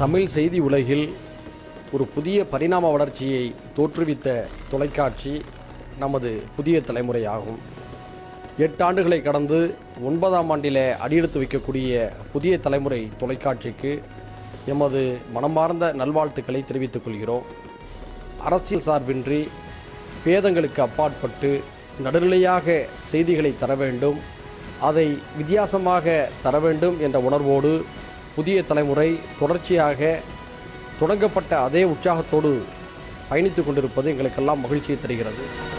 தமிழ் செய்தி உலகில் ஒரு புதிய பரிணாம வளர்ச்சியை தோற்றுவித்த தொலைக்காட்சி நமது புதிய தலைமுறையாகும் எட்டாண்டுகளை கடந்து ஒன்பதாம் ஆண்டிலே அடியெடுத்து வைக்கக்கூடிய புதிய தலைமுறை தொலைக்காட்சிக்கு எமது மனமார்ந்த நல்வாழ்த்துக்களை தெரிவித்துக் கொள்கிறோம் அரசியல் சார்பின்றி பேதங்களுக்கு அப்பாற்பட்டு நடுநிலையாக செய்திகளை தர வேண்டும் அதை வித்தியாசமாக தர வேண்டும் என்ற உணர்வோடு புதிய தலைமுறை தொடர்ச்சியாக தொடங்கப்பட்ட அதே உற்சாகத்தோடு பயணித்து கொண்டிருப்பது எங்களுக்கெல்லாம் மகிழ்ச்சியை தருகிறது